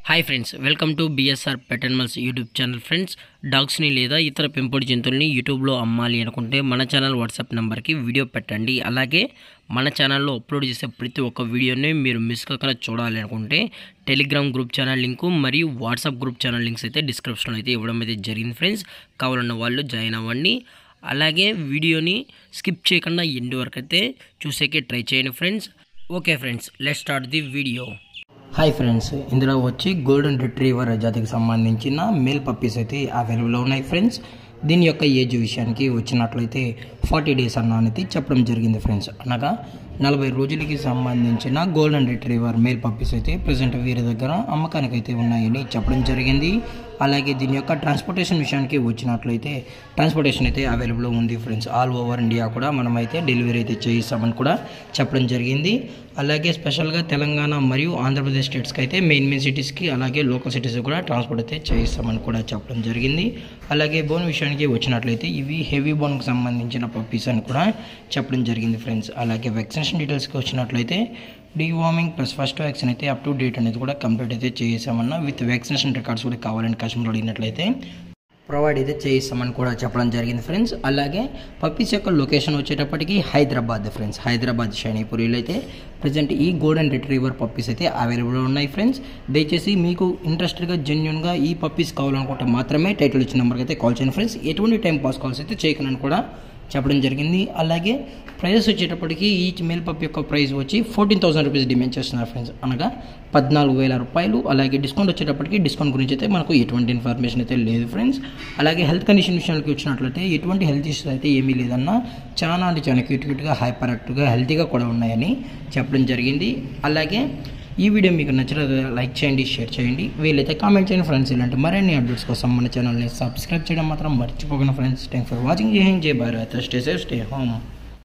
hi friends welcome to BSR pet animals YouTube channel friends డాగ్స్ని లేదా ఇతర పెంపుడు జంతువుల్ని యూట్యూబ్లో అమ్మాలి అనుకుంటే మన ఛానల్ వాట్సాప్ నెంబర్కి వీడియో పెట్టండి అలాగే మన ఛానల్లో అప్లోడ్ చేసే ప్రతి ఒక్క వీడియోని మీరు మిస్ కాకుండా చూడాలి అనుకుంటే టెలిగ్రామ్ గ్రూప్ ఛానల్ లింకు మరియు వాట్సాప్ గ్రూప్ ఛానల్ లింక్స్ అయితే డిస్క్రిప్షన్లో అయితే ఇవ్వడం అయితే జరిగింది ఫ్రెండ్స్ కావాలన్న వాళ్ళు జాయిన్ అవ్వండి అలాగే వీడియోని స్కిప్ చేయకుండా ఎండ్ వరకు అయితే చూసేకే ట్రై చేయండి friends okay friends let start the video hi friends ఇందులో వచ్చి గోల్డెన్ రిట్రీవర్ జాతికి సంబంధించిన మేల్ పప్పీస్ అయితే అవైలబుల్లో ఉన్నాయి ఫ్రెండ్స్ దీని యొక్క ఏజ్ విషయానికి వచ్చినట్లయితే ఫార్టీ డేస్ అన్న అనేది చెప్పడం జరిగింది ఫ్రెండ్స్ అనగా నలభై రోజులకి సంబంధించిన గోల్డెన్ రిట్రీవర్ మేల్ పప్పీస్ అయితే ప్రజెంట్ వీరి దగ్గర అమ్మకానికి అయితే ఉన్నాయని చెప్పడం జరిగింది అలాగే దీని యొక్క ట్రాన్స్పోర్టేషన్ విషయానికి వచ్చినట్లయితే ట్రాన్స్పోర్టేషన్ అయితే అవైలబుల్ ఉంది ఫ్రెండ్స్ ఆల్ ఓవర్ ఇండియా కూడా మనమైతే డెలివరీ అయితే చేయిస్తామని కూడా చెప్పడం జరిగింది అలాగే స్పెషల్గా తెలంగాణ మరియు ఆంధ్రప్రదేశ్ స్టేట్స్కి అయితే మెయిన్ మెయిన్ సిటీస్కి అలాగే లోకల్ సిటీస్కి కూడా ట్రాన్స్పోర్ట్ అయితే చేయిస్తామని కూడా చెప్పడం జరిగింది అలాగే బోన్ విషయానికి వచ్చినట్లయితే ఇవి హెవీ బోన్కి సంబంధించిన పప్పీస్ అని కూడా చెప్పడం జరిగింది ఫ్రెండ్స్ అలాగే వ్యాక్సినేషన్ డీటెయిల్స్కి వచ్చినట్లయితే డీవార్మింగ్ ప్లస్ ఫస్ట్ వ్యాక్సిన్ అయితే అప్ టు డేట్ అనేది కూడా కంప్లీట్ అయితే చేసామన్నా విత్ వ్యాక్సినేషన్ రికార్డ్స్ కూడా కావాలని కస్టమర్ అడిగినట్లయితే ప్రొవైడ్ అయితే చేయిస్తామని కూడా చెప్పడం జరిగింది ఫ్రెండ్స్ అలాగే పప్పీస్ యొక్క లొకేషన్ వచ్చేటప్పటికి హైదరాబాద్ ఫ్రెండ్స్ హైదరాబాద్ షైనీపూరిలో అయితే ప్రజెంట్ ఈ గోల్డెన్ రిట్రీవర్ పప్పీస్ అయితే అవైలబుల్ ఉన్నాయి ఫ్రెండ్స్ దయచేసి మీకు ఇంట్రెస్టెడ్గా జెన్యున్గా ఈ పప్పీస్ కావాలనుకుంటే మాత్రమే టైటిల్ ఇచ్చిన నెంబర్కి అయితే కాల్ చేయండి ఫ్రెండ్స్ ఎటువంటి టైం పాస్ కాల్స్ అయితే చేయకనని కూడా చెప్పడం జరిగింది అలాగే ప్రైజెస్ వచ్చేటప్పటికి ఈచ్ మేల్ పప్ యొక్క ప్రైస్ వచ్చి ఫోర్టీన్ థౌసండ్ రూపీస్ డిమాండ్ చేస్తున్నారు ఫ్రెండ్స్ అనగా పద్నాలుగు వేల రూపాయలు అలాగే డిస్కౌంట్ వచ్చేటప్పటికి డిస్కౌంట్ గురించి అయితే మనకు ఎటువంటి ఇన్ఫర్మేషన్ అయితే లేదు ఫ్రెండ్స్ అలాగే హెల్త్ కండిషన్ విషయానికి వచ్చినట్లయితే ఎటువంటి హెల్త్ ఇష్యూస్ అయితే ఏమీ లేదన్నా చాలా అంటే చాలా క్యూట్ క్యూట్గా హైపర్ యాక్టివ్గా హెల్తీగా కూడా ఉన్నాయని చెప్పడం జరిగింది అలాగే ఈ వీడియో మీకు నచ్చినట్లయితే లైక్ చేయండి షేర్ చేయండి వీలైతే కామెంట్ చేయండి ఫ్రెండ్స్ ఇలాంటి మరిన్ని అప్డేట్స్ కోసం మన ఛానల్ని సబ్స్క్రైబ్ చేయడం మాత్రం మర్చిపోకుండా ఫ్రెండ్స్ థ్యాంక్ ఫర్ వాచింగ్ జై హింద్ జై Bharat stay safe stay home